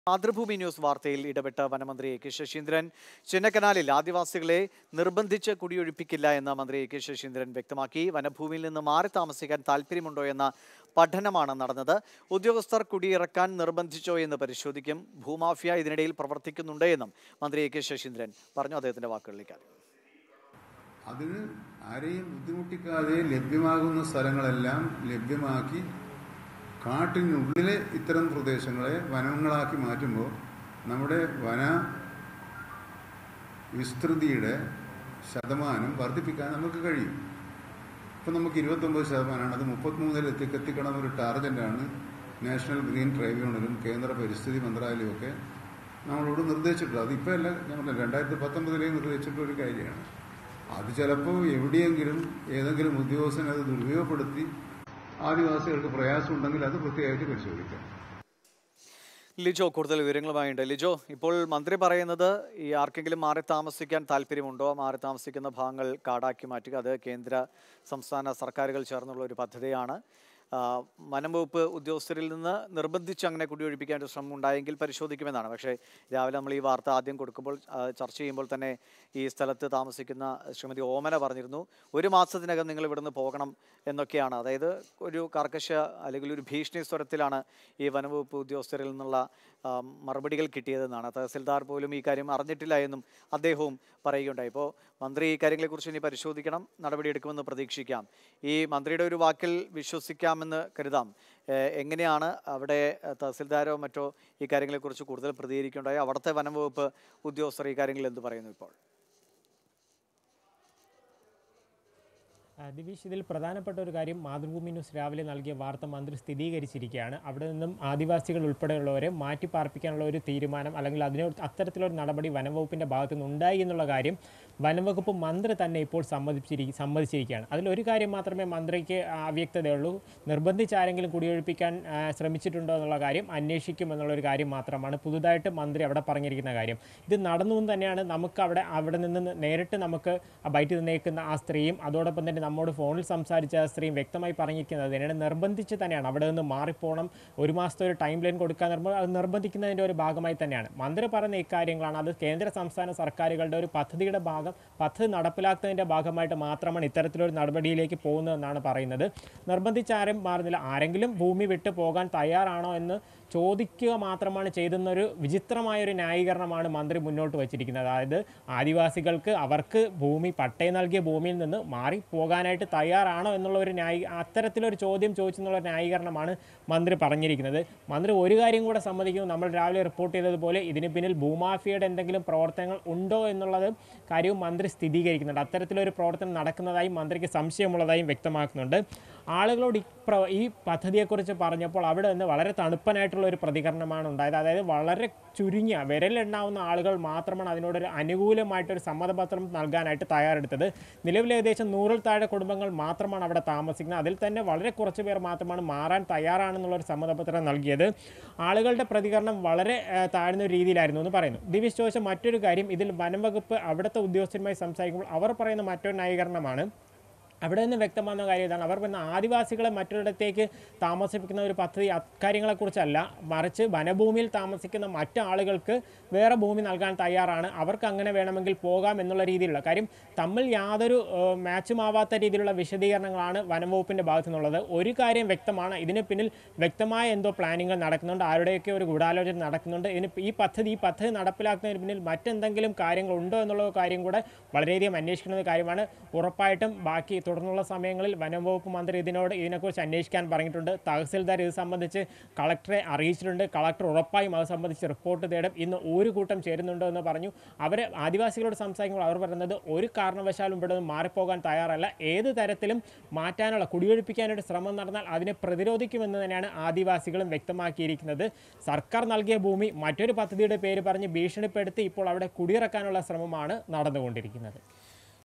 Mathrubhumi news വാർത്തയിൽ ഇടപെട്ട വനമന്ത്രി എ കെ ശശീന്ദ്രൻ ചിന്നക്കനാലിൽ ആദിവാസികളെ നിർബന്ധിച്ച് കുടിയൊഴിപ്പിക്കില്ല എന്ന് മന്ത്രി എ കെ ശശീന്ദ്രൻ വ്യക്തമാക്കി വനഭൂമിയിൽ നിന്ന് മാറി താമസിക്കാൻ താല്പര്യമുണ്ടോ എന്ന പഠനമാണ് നടന്നത് ഉദ്യോഗസ്ഥർ കുടിയിറക്കാൻ നിർബന്ധിച്ചോ എന്ന് പരിശോധിക്കും ഭൂമാഫിയ ഇതിനിടയിൽ പ്രവർത്തിക്കുന്നുണ്ട് എന്നും മന്ത്രി എ കെ ശശീന്ദ്രൻ പറഞ്ഞു അദ്ദേഹത്തിന്റെ വാക്കുകളിലേക്ക് അതിന് ആരെയും ബുദ്ധിമുട്ടിക്കാതെ ലഭ്യമാകുന്ന സ്ഥലങ്ങളെല്ലാം ലഭ്യമാക്കി കാട്ടിനുള്ളിലെ ഇത്തരം പ്രദേശങ്ങളെ വനങ്ങളാക്കി മാറ്റുമ്പോൾ നമ്മുടെ വന വിസ്തൃതിയുടെ ശതമാനം വർദ്ധിപ്പിക്കാൻ നമുക്ക് കഴിയും ഇപ്പം നമുക്ക് ഇരുപത്തൊമ്പത് ശതമാനമാണ് അത് മുപ്പത്തിമൂന്നിൽ എത്തി എത്തിക്കണം ഒരു ടാർഗറ്റാണ് നാഷണൽ ഗ്രീൻ ട്രൈബ്യൂണലും കേന്ദ്ര പരിസ്ഥിതി മന്ത്രാലയവും ഒക്കെ നമ്മളോട് നിർദ്ദേശിച്ചിട്ടുള്ളത് അതിപ്പോൾ അല്ല നമ്മൾ രണ്ടായിരത്തി പത്തൊമ്പതിലേ നിർദ്ദേശിച്ചിട്ടുള്ള ഒരു കാര്യമാണ് അത് ചിലപ്പോൾ എവിടെയെങ്കിലും ഏതെങ്കിലും ഉദ്യോഗസ്ഥൻ അത് ദുരുപയോഗപ്പെടുത്തി ആദിവാസികൾക്ക് പ്രയാസമുണ്ടെങ്കിൽ അത് പ്രത്യേകമായിട്ട് പരിശോധിക്കാം ലിജോ കൂടുതൽ വിവരങ്ങളുമായുണ്ട് ലിജോ ഇപ്പോൾ മന്ത്രി പറയുന്നത് ഈ ആർക്കെങ്കിലും മാറി താമസിക്കാൻ താല്പര്യമുണ്ടോ മാറി താമസിക്കുന്ന ഭാഗങ്ങൾ കാടാക്കി മാറ്റുക അത് കേന്ദ്ര സംസ്ഥാന സർക്കാരുകൾ ചേർന്നുള്ള ഒരു പദ്ധതിയാണ് ആ, വനം വകുപ്പ് ഉദ്യോഗസ്ഥരിൽ നിന്ന് നിർബന്ധിച്ച് അങ്ങനെ കുടിയൊഴിപ്പിക്കാൻ ഒരു ശ്രമം ഉണ്ടായെങ്കിൽ പരിശോധിക്കുമെന്നാണ് പക്ഷേ രാവിലെ നമ്മൾ ഈ വാർത്ത ആദ്യം കൊടുക്കുമ്പോൾ ആ, ചർച്ച ചെയ്യുമ്പോൾ തന്നെ ഈ സ്ഥലത്ത് താമസിക്കുന്ന ശ്രീമതി ഓമന പറഞ്ഞിരുന്നു ഒരു മാസത്തിനകം നിങ്ങൾ ഇവിടുന്ന് പോകണം എന്നൊക്കെയാണ് അതായത് ഒരു കർക്കശ അല്ലെങ്കിൽ ഒരു ഭീഷണി സ്വരത്തിലാണ് ഈ വനംവകുപ്പ് ഉദ്യോഗസ്ഥരിൽ നിന്നുള്ള ആ, മറുപടികൾ കിട്ടിയതെന്നാണ് തഹസിൽദാർ പോലും ഈ കാര്യം അറിഞ്ഞിട്ടില്ല എന്നും അദ്ദേഹവും പറയുകയുണ്ടായി ഇപ്പോൾ മന്ത്രി ഈ കാര്യങ്ങളെക്കുറിച്ച് ഇനി പരിശോധിക്കണം നടപടിയെടുക്കുമെന്ന് പ്രതീക്ഷിക്കാം ഈ മന്ത്രിയുടെ ഒരു വാക്കിൽ വിശ്വസിക്കാമെന്ന് കരുതാം ഏഹ് എങ്ങനെയാണ് അവിടെ ഏഹ് തഹസിൽദാരോ മറ്റോ ഈ കാര്യങ്ങളെക്കുറിച്ച് കൂടുതൽ പ്രതികരിക്കുകയുണ്ടായി അവിടുത്തെ വനം വകുപ്പ് ഉദ്യോഗസ്ഥർ ഈ കാര്യങ്ങളിൽ എന്ത് പറയുന്നു ഇപ്പോൾ ആ, ദിവിഷ് ഇതിൽ പ്രധാനപ്പെട്ട ഒരു കാര്യം മാതൃഭൂമി ന്യൂസ് രാവിലെ നൽകിയ വാർത്ത മന്ത്രി സ്ഥിരീകരിച്ചിരിക്കുകയാണ് അവിടെ നിന്നും ആദിവാസികൾ ഉൾപ്പെടെയുള്ളവരെ മാറ്റി പാർപ്പിക്കാനുള്ള ഒരു തീരുമാനം അല്ലെങ്കിൽ അതിന് അത്തരത്തിലൊരു നടപടി വനംവകുപ്പിൻ്റെ ഭാഗത്തു നിന്ന് ഉണ്ടായി എന്നുള്ള കാര്യം വനംവകുപ്പ് മന്ത്രി തന്നെ ഇപ്പോൾ സമ്മതിച്ചിരിക്കും സമ്മതിച്ചിരിക്കുകയാണ് അതിലൊരു കാര്യം മാത്രമേ മന്ത്രിക്ക് അവ്യക്തതയുള്ളൂ നിർബന്ധിച്ച് ആരെങ്കിലും കുടിയൊഴിപ്പിക്കാൻ ആ, ശ്രമിച്ചിട്ടുണ്ടോ എന്നുള്ള കാര്യം അന്വേഷിക്കും എന്നുള്ളൊരു കാര്യം മാത്രമാണ് പുതുതായിട്ട് മന്ത്രി അവിടെ പറഞ്ഞിരിക്കുന്ന കാര്യം ഇത് നടന്നു എന്ന് തന്നെയാണ് നമുക്ക് അവിടെ അവിടെ നിന്ന് നേരിട്ട് നമുക്ക് ആ ബൈറ്റ് നിന്നേക്കുന്ന ആ സ്ത്രീയും അതോടൊപ്പം തന്നെ നമ്മോട് ഫോണിൽ സംസാരിച്ച ആ സ്ത്രീയും വ്യക്തമായി പറഞ്ഞിരിക്കുന്നത് അതിനെ നിർബന്ധിച്ച് തന്നെയാണ് അവിടെ നിന്ന് മാറിപ്പോകണം ഒരു മാസത്തെ ഒരു ടൈം ലൈൻ കൊടുക്കാൻ നിർബ- അത് നിർബന്ധിക്കുന്നതിൻ്റെ ഒരു ഭാഗമായി തന്നെയാണ് മന്ത്രി പറയുന്ന ഇക്കാര്യങ്ങളാണ് അത് കേന്ദ്ര സംസ്ഥാന സർക്കാരുകളുടെ ഒരു പദ്ധതിയുടെ ഭാഗം പദ്ധതി നടപ്പിലാക്കുന്നതിൻ്റെ ഭാഗമായിട്ട് മാത്രമാണ് ഇത്തരത്തിലൊരു നടപടിയിലേക്ക് പോകുന്നതെന്നാണ് പറയുന്നത് നിർബന്ധിച്ച് ആരും മാറുന്നില്ല ആരെങ്കിലും ഭൂമി വിട്ട് പോകാൻ തയ്യാറാണോ എന്ന് ചോദിക്കുക മാത്രമാണ് ചെയ്തെന്നൊരു വിചിത്രമായൊരു ന്യായീകരണമാണ് മന്ത്രി മുന്നോട്ട് വച്ചിരിക്കുന്നത് അതായത് ആദിവാസികൾക്ക് അവർക്ക് ഭൂമി പട്ടയം നൽകിയ ഭൂമിയിൽ നിന്ന് മാറി പോകാനായിട്ട് തയ്യാറാണോ എന്നുള്ള ഒരു ന്യായ അത്തരത്തിലൊരു ചോദ്യം ചോദിച്ചെന്നുള്ള ന്യായീകരണമാണ് മന്ത്രി പറഞ്ഞിരിക്കുന്നത് മന്ത്രി ഒരു കാര്യം കൂടെ സമ്മതിക്കുന്നു നമ്മൾ രാവിലെ റിപ്പോർട്ട് ചെയ്തതുപോലെ ഇതിന് പിന്നിൽ ഭൂമാഫിയയുടെ എന്തെങ്കിലും പ്രവർത്തനങ്ങൾ ഉണ്ടോ എന്നുള്ളത് കാര്യവും മന്ത്രി സ്ഥിരീകരിക്കുന്നുണ്ട് അത്തരത്തിലൊരു പ്രവർത്തനം നടക്കുന്നതായും മന്ത്രിക്ക് സംശയമുള്ളതായും വ്യക്തമാക്കുന്നുണ്ട് ആളുകളോട് ഈ പ്ര ഈ പദ്ധതിയെക്കുറിച്ച് പറഞ്ഞപ്പോൾ അവിടെ നിന്ന് വളരെ തണുപ്പനായിട്ടുള്ള ഒരു പ്രതികരണമാണ് ഉണ്ടായത് അതായത് വളരെ ചുരുങ്ങിയ വിരലെണ്ണാവുന്ന ആളുകൾ മാത്രമാണ് അതിനോടൊരു അനുകൂലമായിട്ടൊരു സമ്മതപത്രം നൽകാനായിട്ട് തയ്യാറെടുത്തത് നിലവിൽ ഏകദേശം നൂറിൽ താഴെ കുടുംബങ്ങൾ മാത്രമാണ് അവിടെ താമസിക്കുന്നത് അതിൽ തന്നെ വളരെ കുറച്ച് പേർ മാത്രമാണ് മാറാൻ തയ്യാറാണെന്നുള്ളൊരു സമ്മതപത്രം നൽകിയത് ആളുകളുടെ പ്രതികരണം വളരെ ആ, താഴ്ന്ന ഒരു രീതിയിലായിരുന്നു എന്ന് പറയുന്നു ദിവിഷ് ചോദിച്ച മറ്റൊരു കാര്യം ഇതിൽ വനം വകുപ്പ് അവിടുത്തെ ഉദ്യോഗസ്ഥരുമായി സംസാരിക്കുമ്പോൾ അവർ പറയുന്ന മറ്റൊരു ന്യായീകരണമാണ് അവിടെ നിന്ന് വ്യക്തമാകുന്ന കാര്യം ഇതാണ് അവർ പറയുന്ന ആദിവാസികളെ മറ്റൊരിടത്തേക്ക് താമസിപ്പിക്കുന്ന ഒരു പദ്ധതി അക്കാര്യങ്ങളെക്കുറിച്ചല്ല മറിച്ച് വനഭൂമിയിൽ താമസിക്കുന്ന മറ്റു ആളുകൾക്ക് വേറെ ഭൂമി നൽകാൻ തയ്യാറാണ് അവർക്ക് അങ്ങനെ വേണമെങ്കിൽ പോകാം എന്നുള്ള രീതിയിലുള്ള കാര്യം തമ്മിൽ യാതൊരു ഏഹ്, മാച്ചുമാവാത്ത രീതിയിലുള്ള വിശദീകരണങ്ങളാണ് വനംവകുപ്പിൻ്റെ ഭാഗത്തു നിന്നുള്ളത് ഒരു കാര്യം വ്യക്തമാണ് ഇതിന് പിന്നിൽ വ്യക്തമായ എന്തോ പ്ലാനിങ്ങൾ നടക്കുന്നുണ്ട് ആരുടെയൊക്കെ ഒരു ഗൂഢാലോചന നടക്കുന്നുണ്ട് ഇതിന് ഈ പദ്ധതി ഈ പദ്ധതി നടപ്പിലാക്കുന്നതിന് പിന്നിൽ മറ്റെന്തെങ്കിലും കാര്യങ്ങൾ ഉണ്ടോ എന്നുള്ള കാര്യം കൂടെ വളരെയധികം അന്വേഷിക്കുന്ന കാര്യമാണ് ഉറപ്പായിട്ടും ബാക്കി തുടർന്നുള്ള സമയങ്ങളിൽ വനം വകുപ്പ് മന്ത്രി ഇതിനോട് ഇതിനെക്കുറിച്ച് അന്വേഷിക്കാൻ പറഞ്ഞിട്ടുണ്ട് തഹസിൽദാർ ഇത് സംബന്ധിച്ച് കളക്ടറെ അറിയിച്ചിട്ടുണ്ട് കളക്ടർ ഉറപ്പായും അത് സംബന്ധിച്ച് റിപ്പോർട്ട് തേടും ഇന്ന് ഒരു കൂട്ടം ചേരുന്നുണ്ടോ എന്ന് പറഞ്ഞു അവർ ആദിവാസികളോട് സംസാരിക്കുമ്പോൾ അവർ പറയുന്നത് ഒരു കാരണവശാലും ഇവിടെ നിന്ന് മാറിപ്പോകാൻ തയ്യാറല്ല ഏത് തരത്തിലും മാറ്റാനുള്ള കുടിയൊഴിപ്പിക്കാനൊരു ശ്രമം നടന്നാൽ അതിനെ പ്രതിരോധിക്കുമെന്ന് തന്നെയാണ് ആദിവാസികളും വ്യക്തമാക്കിയിരിക്കുന്നത് സർക്കാർ നൽകിയ ഭൂമി മറ്റൊരു പദ്ധതിയുടെ പേര് പറഞ്ഞ് ഭീഷണിപ്പെടുത്തി ഇപ്പോൾ അവിടെ കുടിയിറക്കാനുള്ള ശ്രമമാണ് നടന്നുകൊണ്ടിരിക്കുന്നത്